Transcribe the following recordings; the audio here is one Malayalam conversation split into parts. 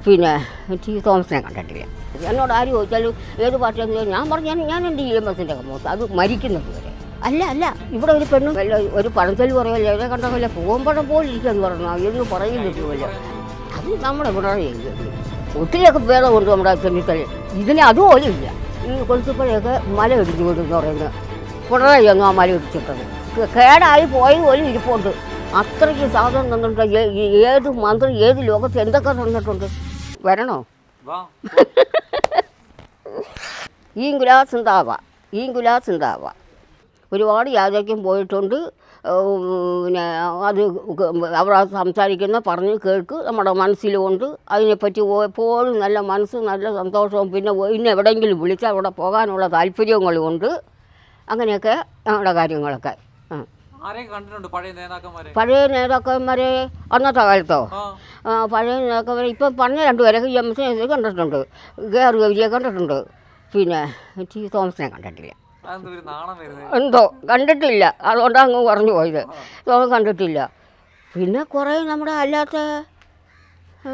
പിന്നെ ടി തോമസിനെ കണ്ടിട്ടില്ല എന്നോട് ആര് ചോദിച്ചാലും ഏത് പാർട്ടിയാന്ന് ചോദിച്ചാൽ ഞാൻ പറഞ്ഞു ഞാൻ- ഞാൻ എൻ്റെ ഇ എം എസിൻ്റെ കമ്മോസ് അത് മരിക്കുന്നത് വരെ അല്ല അല്ല ഇവിടെ ഒരു പെണ്ണും വല്ല ഒരു പഴഞ്ചൊല്ലി പറയുമല്ലോ എവിടെ കണ്ട പോലെ പോകുമ്പോഴും പോലും ഇരിക്കാന്ന് പറഞ്ഞു എന്ന് പറയുന്നില്ല അത് നമ്മുടെ പിണറായി ഒത്തിരിയൊക്കെ ഭേദമുണ്ട് നമ്മുടെ ചെന്നിത്തല ഇതിന് അതുപോലും ഇല്ല ഈ കൊളുത്തിപ്പഴയൊക്കെ മല ഇടിച്ചു വിടുമെന്ന് പറയുന്നത് പിണറായി ഒന്നും ആ മല ഇടിച്ചിട്ടത് കേ- കേടായി പോയത് പോലും ഇരിപ്പുണ്ട് അത്രയ്ക്ക് സാധനം തന്നിട്ടുണ്ട് ഏ- ഈ ഏത് മന്ത്രി ഏത് ലോകത്ത് എന്തൊക്കെ തന്നിട്ടുണ്ട് വരണോ വാ ഈ ഗുലാസ് ഉണ്ടാവാം ഈ ഗുലാസ് ഉണ്ടാവാം ഒരുപാട് യാത്രയ്ക്കും പോയിട്ടുണ്ട് ഉം, പിന്നെ അത് അവിടെ സംസാരിക്കുന്ന പറഞ്ഞ് കേൾക്ക് നമ്മുടെ മനസ്സിലുമുണ്ട് അതിനെപ്പറ്റി എപ്പോഴും നല്ല മനസ്സ് നല്ല സന്തോഷവും പിന്നെ ഇന്ന് എവിടെയെങ്കിലും വിളിച്ചാൽ അവിടെ പോകാനുള്ള താല്പര്യങ്ങളും ഉണ്ട് അങ്ങനെയൊക്കെ ഞങ്ങളുടെ കാര്യങ്ങളൊക്കെ ആ. ആരെയും കണ്ടിട്ടുണ്ട് പഴയ നേതാക്കന്മാരെ പഴയ നേതാക്കന്മാരെ അന്നത്തെ കാലത്തോ ആ ആ, പഴയ നേതാക്കന്മാരെ ഇപ്പം പറഞ്ഞ രണ്ടുപേരൊക്കെ ഇ എം എസ് കണ്ടിട്ടുണ്ട് കെ ആർ ഗൗരിയെ കണ്ടിട്ടുണ്ട് പിന്നെ ടി തോമസിനെ കണ്ടിട്ടില്ല അതെന്ത് ഒരു നാണം വരുന്നത് എന്തോ കണ്ടിട്ടില്ല അതുകൊണ്ടാണ് അങ്ങ് പറഞ്ഞു പോയത് തോമസ് കണ്ടിട്ടില്ല പിന്നെ കുറേ നമ്മുടെ അല്ലാത്ത ആ,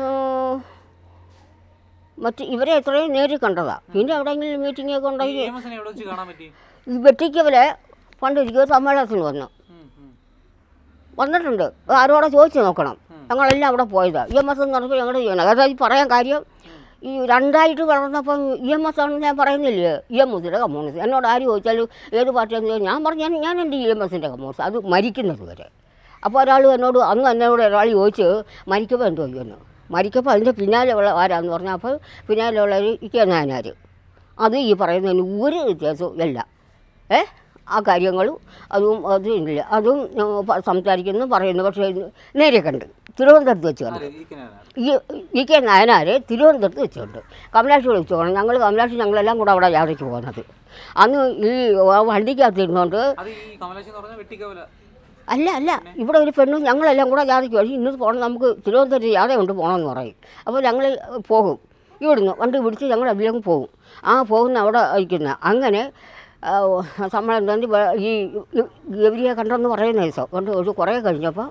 മറ്റ് ഇവരെ എത്രയും നേരിൽ കണ്ടതാണ് പിന്നെ എവിടെയെങ്കിലും മീറ്റിംഗ് ഒക്കെ ഈ ഉണ്ടെങ്കിൽ എം എസിനെ എവിടെ വെച്ച് കാണാൻ പറ്റി ഈ വെട്ടിക്കവലെ പണ്ടൊരിക്കൽ സമ്മേളനത്തിന് വന്നു ഉം, ഉം. വന്നിട്ടുണ്ട് ആരോടെ ചോദിച്ചു നോക്കണം ഞങ്ങളെല്ലാം അവിടെ പോയതാണ് ഇ എം എസ് എന്ന് പറഞ്ഞപ്പോൾ ഞങ്ങളുടെ ചെയ്യണം അതായത് പറയാൻ കാര്യം ഈ രണ്ടായിട്ട് വളർന്നപ്പം ഇ എം എസ് ആണെന്ന് ഞാൻ പറയുന്നില്ലേ ഇ എം എസിൻ്റെ കമ്മ്യൂണിസ്റ്റ് എന്നോട് ആര് ചോദിച്ചാലും ഏത് പാർട്ടിയാന്ന് ചോദിച്ചാൽ ഞാൻ പറഞ്ഞു ഞാൻ ഞാൻ എൻ്റെ ഇ എം എസിൻ്റെ കമ്മ്യൂണിസ്റ്റ് അത് മരിക്കുന്നത് വരെ അപ്പോൾ ഒരാൾ എന്നോട് അന്ന് എന്നോട് ഒരാൾ ചോദിച്ചു മരിക്കുമ്പോൾ എന്തോ ചെയ്യുന്നു മരിക്കപ്പോൾ അതിൻ്റെ പിന്നാലെ ഉള്ള ആരാന്ന് പറഞ്ഞാൽ അപ്പോൾ പിന്നാലെ ഉള്ളവർ ഇക്കെ നായനാർ അത് ഈ പറയുന്നതിന് ഒരു വ്യത്യാസവും ഇല്ല ഏ ആ കാര്യങ്ങളും അതും അതും ഇല്ല അതും ഞങ്ങൾ പ- സംസാരിക്കുന്നു പറയുന്നു പക്ഷേ ഇത് നേരെ കണ്ട് തിരുവനന്തപുരത്ത് വെച്ച് കണ്ടു ആര്? ഈ കിനാനാ? ഈ ഈ കെ നായനാരെ തിരുവനന്തപുരത്ത് വെച്ചുകൊണ്ട് കമലാക്ഷി വിളിച്ചു പോകണം ഞങ്ങൾ കമലാക്ഷി ഞങ്ങളെല്ലാം കൂടെ അവിടെ യാത്രയ്ക്ക് പോകുന്നത് അന്ന് ഈ ആ വണ്ടിക്കകത്ത് ഇരുന്നുകൊണ്ട് അത് ഈ കമലാശി എന്ന് പറഞ്ഞാൽ വെട്ടിക്കവല അല്ല അല്ല ഇവിടെ ഒരു പെണ്ണും ഞങ്ങളെല്ലാം കൂടെ യാത്രയ്ക്ക് പോകും ഇന്ന് പോകണം നമുക്ക് തിരുവനന്തപുരത്ത് യാത്ര കൊണ്ട് പോകണമെന്ന് പറയും അപ്പോൾ ഞങ്ങൾ പോകും ഇവിടുന്ന് വണ്ടി പിടിച്ച് ഞങ്ങൾ അതിലേക്ക് പോകും ആ പോകുന്ന അവിടെ ഇരിക്കുന്ന അങ്ങനെ ആ, സമ്മേളനം തന്നെ വേ- ഈ ഗൗരിയെ കണ്ടെന്ന് പറയുന്ന ദിവസം കൊണ്ട് ഒരു കുറേ കഴിഞ്ഞപ്പോൾ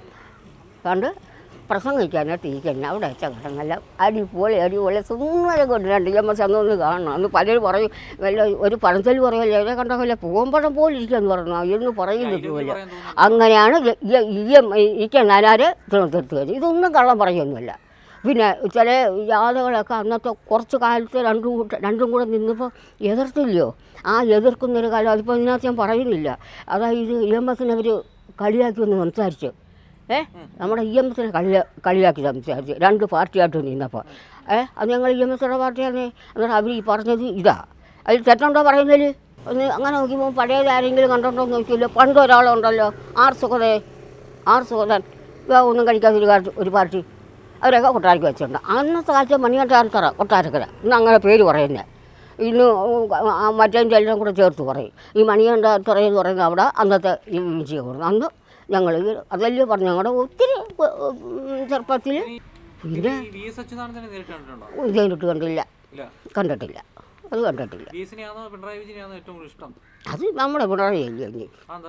കണ്ട് പ്രസംഗിക്കാനായിട്ട് ഇരിക്കുന്നത് അവിടെ വെച്ച കടങ്ങെല്ലാം അടിപൊളി അടിപൊളി സുന്ദരം കൊണ്ട് രണ്ട് എം എസ് അന്നൊന്ന് കാണണം അന്ന് പലരും പറയും വല്ല ഒരു പഴഞ്ചൊല്ലി പറയുമല്ലോ എവിടെ കണ്ട പോലെ പൂമ്പഴം പോലെ ഇരിക്കുമെന്ന് പറഞ്ഞു എന്ന് പറയുന്നില്ല പറയാൻ തോന്നുന്നു അങ്ങനെയാണ് ഈ എം ഈ കെ നാലാര് തിരുവനന്തപുരത്ത് വരും ഇതൊന്നും കള്ളം പറയുന്നില്ല പിന്നെ ചില ജാഥകളൊക്കെ അന്നത്തെ കുറച്ച് കാലത്ത് രണ്ടും കൂട്ട രണ്ടും കൂടെ നിന്നപ്പോൾ എതിർത്തില്ലയോ ആ എതിർക്കുന്നൊരു കാലം അതിപ്പോൾ ഇതിനകത്ത് ഞാൻ പറയുന്നില്ല അതായത് ഇ എം എസിനെ അവർ കളിയാക്കി ഒന്ന് സംസാരിച്ചു ഏ നമ്മുടെ ഇ എം എസിനെ കളിയാ കളിയാക്കി സംസാരിച്ചു രണ്ട് പാർട്ടിയായിട്ട് നിന്നപ്പോൾ ഏ അത് ഞങ്ങൾ ഇ എം എസിൻ്റെ പാർട്ടിയാണ് എന്നിട്ട് അവർ ഈ പറഞ്ഞത് ഇതാ അതിൽ തെറ്റുണ്ടോ പറയുന്നതിൽ ഒന്ന് അങ്ങനെ നോക്കുമ്പോൾ പഴയത് ആരെങ്കിലും കണ്ടോണ്ടോ എന്ന് നോക്കിയല്ലോ പണ്ട് ഒരാളുണ്ടല്ലോ ആർ സുഗതേ ആർ സുഗതൻ ഇവ ഒന്നും കഴിക്കാത്ത ഒരു കാര്യം ഒരു പാർട്ടി അവരൊക്കെ കൊട്ടാരക്ക് വെച്ചിട്ടുണ്ട് അന്നത്തെ കാലത്ത് മണികണ്ഠാരത്തറ കൊട്ടാരക്കര ഇന്ന് അങ്ങനെ പേര് പറയുന്നത് ഇന്ന് ആ മറ്റേതിൻ്റെ എല്ലാം കൂടെ ചേർത്ത് പറയും ഈ മണികണ്ഠാരത്തറ എന്ന് പറയുന്നത് അവിടെ അന്നത്തെ ഈ വിജയം കൊടുക്കും അന്ന് ഞങ്ങൾ അതല്ലേ പറഞ്ഞു ഞങ്ങളുടെ ഒത്തിരി ഉം, ചെറുപ്പത്തിൽ ഇത് ഈ വി എസ് അച്യുതാനന്ദനെ നേരിട്ട് കണ്ടിട്ടുണ്ടോ ഇതേണ്ടിട്ട് കണ്ടില്ല ഇല്ല കണ്ടിട്ടില്ല അത് കണ്ടിട്ടില്ല വി എസിനെയാണോ പിണറായി വിജയനെയാണോ ഏറ്റവും കൂടുതൽ ഇഷ്ടം അത് നമ്മുടെ പിണറായി അല്ലേ ഇനി അതെന്താ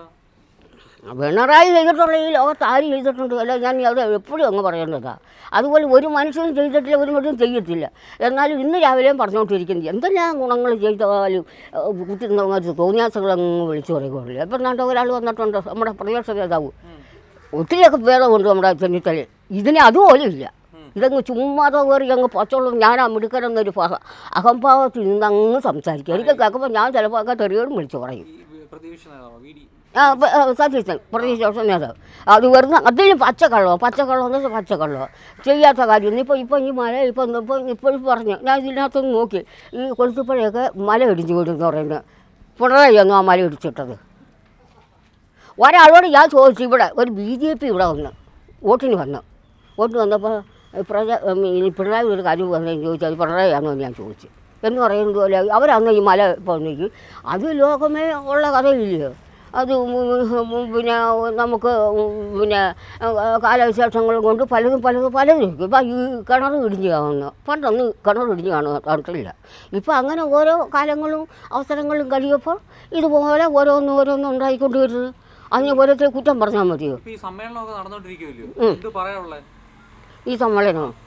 പിണറായി ചെയ്തിട്ടുള്ള ഈ ലോകത്ത് ആര് ചെയ്തിട്ടുണ്ട് അല്ല ഞാൻ അത് എപ്പോഴും അങ്ങ് പറയുന്നതാണ് അതുപോലെ ഒരു മനുഷ്യനും ചെയ്തിട്ടില്ല ഒരു മനുഷ്യനും ചെയ്യത്തില്ല എന്നാലും ഇന്ന് രാവിലെയും പറഞ്ഞുകൊണ്ടിരിക്കുന്നത് എന്തെല്ലാം ഗുണങ്ങൾ ചെയ്താലും ഏഹ്, കുത്തിരുന്നവർക്ക് തോന്നിയാസങ്ങൾ അങ്ങ് വിളിച്ചു പറയുകയുള്ളൂ എപ്പം നാണ്ട ഒരാൾ വന്നിട്ടുണ്ട് നമ്മുടെ പ്രതിപക്ഷ നേതാവ് ഒത്തിരിയൊക്കെ ഭേദമുണ്ട് നമ്മുടെ ചെന്നിത്തല ഇതിന് അതുപോലും ഇല്ല ഇതങ്ങ് ചുമ്മാതെ കയറി അങ്ങ് പച്ചവെള്ളം ഞാൻ ആ മിടുക്കനെന്നൊരു പ- അഹംഭാവത്തിൽ നിന്ന് അങ്ങ് സംസാരിക്കും എനിക്ക് കേൾക്കുമ്പോൾ ഞാൻ ചിലപ്പോൾ ഒക്കെ തെറിയോടും വിളിച്ചു പറയും ഈ വി- പ്രതിപക്ഷ നേതാവോ വി ഡി ആ പ- ആ, സതീശൻ പ്രതിപക്ഷ നേതാവ് അത് വെറുതെ അതിലും പച്ചക്കള്ളോ പച്ചക്കള്ളോ എന്ന് വെച്ചാൽ പച്ചക്കള്ളോ ചെയ്യാത്ത കാര്യം ഇപ്പോൾ ഇപ്പം ഈ മല ഇപ്പം ഇപ്പം ഇപ്പോഴും പറഞ്ഞു ഞാൻ ഇതിനകത്തൊന്ന് നോക്കി ഈ കൊളുത്തുപ്പഴയൊക്കെ മല ഇടിഞ്ഞു വീടും എന്ന് പറയുന്നത് പിണറായി ഒന്നും ആ മല ഇടിച്ചിട്ടത് ഒരാളോട് ഞാൻ ചോദിച്ചു ഇവിടെ ഒരു ബി ജെ പി ഇവിടെ വന്ന് വോട്ടിന് വന്നു വോട്ട് വന്നപ്പോൾ പ്രജ ഉം, ഈ പിണറായി ഒരു കാര്യം വന്നതെന്ന് ചോദിച്ചാൽ അത് പിണറായി ആണോ എന്ന് ഞാൻ ചോദിച്ചു എന്ന് പറയുന്നത് പോലെ അവരന്ന് ഈ മല പോകുന്നെങ്കിൽ അത് ലോകമേ ഉള്ള കഥയില്ലയോ അത് ഉം, ഉം, പിന്നെ നമുക്ക് ഉം, പിന്നെ ആ, കാലവിശേഷങ്ങൾ കൊണ്ട് പലതും പലതും പലതും ഇരിക്കും ഇപ്പം ഈ കിണർ ഇടിഞ്ഞ് കാണുന്നു പണ്ടൊന്നും കിണർ ഇടിഞ്ഞ് കാണുക കണ്ടിട്ടില്ല ഇപ്പം അങ്ങനെ ഓരോ കാലങ്ങളും അവസരങ്ങളും കഴിയുമ്പോൾ ഇതുപോലെ ഓരോന്ന് ഓരോന്ന് ഉണ്ടായിക്കൊണ്ട് വരുന്നത് അതിന് ഓരോരുത്തർ കുറ്റം പറഞ്ഞാൽ മതിയോ ഇപ്പൊ ഈ സമ്മേളനമൊക്കെ നടന്നുകൊണ്ടിരിക്കുമല്ലോ ഉം. എന്ത് പറയാനുള്ളത് ഈ സമ്മേളനം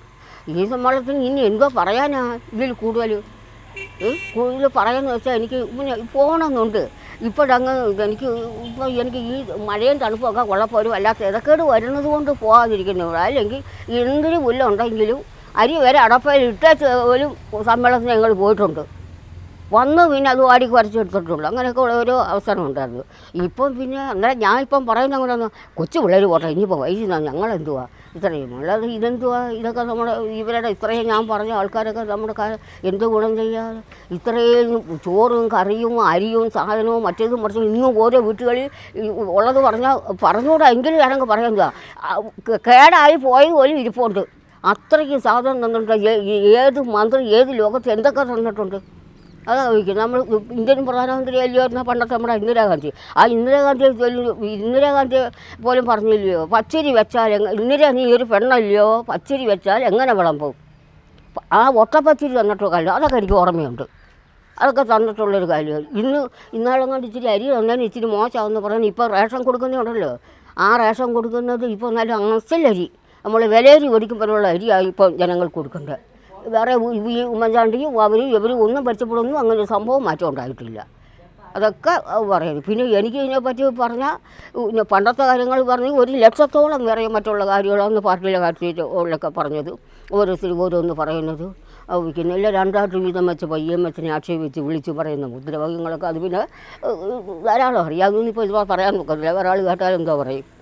ഈ സമ്മേളനത്തിന് ഇനി എന്തോ പറയാനാ ഇതിൽ കൂടുതൽ ഏ? കൂടുതൽ പറയാന്ന് വെച്ചാൽ എനിക്ക് പിന്നെ പോകണമെന്നുണ്ട് ഇപ്പോഴങ്ങ് എനിക്ക് ഇപ്പോൾ എനിക്ക് ഈ മഴയും തണുപ്പൊക്കെ കൊള്ളപ്പോലും അല്ലാത്ത ഇടക്കേട് വരുന്നത് കൊണ്ട് പോകാതിരിക്കുന്നു അല്ലെങ്കിൽ എന്തൊരു പുല്ലുണ്ടെങ്കിലും അരി വരെ അടപ്പയിൽ ഇട്ടേച്ച് പോലും സമ്മേളനത്തിന് ഞങ്ങൾ പോയിട്ടുണ്ട് വന്ന് പിന്നെ അത് വാടി കുറച്ചെടുത്തിട്ടുള്ളൂ അങ്ങനെയൊക്കെ ഉള്ള ഓരോ അവസരം ഉണ്ടായിരുന്നു ഇപ്പം പിന്നെ അന്നേരം ഞാൻ ഇപ്പം പറയുന്ന അങ്ങനെ കൊച്ചു പിള്ളേർ പോട്ടെ ഇനിയിപ്പോൾ വൈകുന്ന ഞങ്ങളെന്തുവാ ഇത്രയും അല്ലാതെ ഇതെന്തുവാ ഇതൊക്കെ നമ്മുടെ ഇവരുടെ ഇത്രയും ഞാൻ പറഞ്ഞ ആൾക്കാരൊക്കെ നമ്മുടെ കാ എന്ത് ഗുണം ചെയ്യാതെ ഇത്രയും ചോറും കറിയും അരിയും സാധനവും മറ്റേതും മറിച്ചും ഇന്നും ഓരോ വീട്ടുകളിൽ ഈ ഉള്ളത് പറഞ്ഞാൽ പറഞ്ഞുകൂടാ എങ്കിലും ഞാനങ്ങ് പറയുന്നതാ ആ, കേ- കേടായി പോയി പോലും ഇരിപ്പുണ്ട് അത്രയ്ക്ക് സാധനം തന്നിട്ടുണ്ട് ഏ- ഏ- ഏത് മന്ത്രി ഏത് ലോകത്ത് എന്തൊക്കെ തന്നിട്ടുണ്ട് അതാ ചോദിക്കുന്നത് നമ്മൾ ഇന്ത്യൻ പ്രധാനമന്ത്രി അല്ലയോ പണ്ടത്തെ നമ്മുടെ ഇന്ദിരാഗാന്ധി ആ ഇന്ദിരാഗാന്ധിയെ ചൊല്ലി- ഇന്ദിരാഗാന്ധി പോലും പറഞ്ഞില്ലയോ പച്ചരി വെച്ചാൽ എങ്ങ- ഇന്ദിര നീ ഒരു പെണ്ണല്ലയോ പച്ചരി വെച്ചാൽ എങ്ങനെ വിളമ്പും ആ ഒട്ടപ്പച്ചരി തന്നിട്ടുള്ള കാര്യം അതൊക്കെ എനിക്ക് ഓർമ്മയുണ്ട് അതൊക്കെ തന്നിട്ടുള്ളൊരു കാര്യം ഇന്ന് ഇന്നാളെങ്ങാണ്ട് ഇച്ചിരി അരി തന്നതിന് ഇച്ചിരി മോശമാണെന്ന് പറയുന്നത് ഇപ്പോൾ റേഷൻ കൊടുക്കുന്നുണ്ടല്ലോ ആ റേഷൻ കൊടുക്കുന്നത് ഇപ്പോൾ നല്ല അസലരി നമ്മൾ വിലയരി മേടിക്കുമ്പോഴുള്ള അരിയാണ് ഇപ്പോൾ ജനങ്ങൾക്ക് കൊടുക്കുന്നത് വേറെ ഉ- ഈ ഉമ്മൻചാണ്ടിയും അവരും ഇവരും ഒന്നും പഠിച്ചപ്പോഴൊന്നും അങ്ങനെ ഒരു സംഭവം മാറ്റം ഉണ്ടായിട്ടില്ല അതൊക്കെ പറയുന്നത് പിന്നെ എനിക്ക് ഇതിനെപ്പറ്റി പറഞ്ഞാൽ പിന്നെ പണ്ടത്തെ കാര്യങ്ങൾ പറഞ്ഞ് ഒരു ലക്ഷത്തോളം വേറെ മറ്റുള്ള കാര്യങ്ങളാണ് പാർട്ടിയിലെ കാര്യത്തിലൊക്കെ പറഞ്ഞത് ഓരോരുത്തരും ഓരോന്ന് പറയുന്നത് അത് പിന്നെ ഇല്ല രണ്ടായിട്ട് വീതം വെച്ച് പയ്യം വെച്ചിനെ ആക്ഷേപിച്ച് വിളിച്ച് പറയുന്ന മുദ്രാവാക്യങ്ങളൊക്കെ അത് പിന്നെ ഏഹ്, ധാരാളം അറിയാം അതൊന്നും ഇപ്പോൾ ഇത് പറയാൻ നോക്കത്തില്ല വേറെ ആൾ കേട്ടാൽ എന്തോ പറയും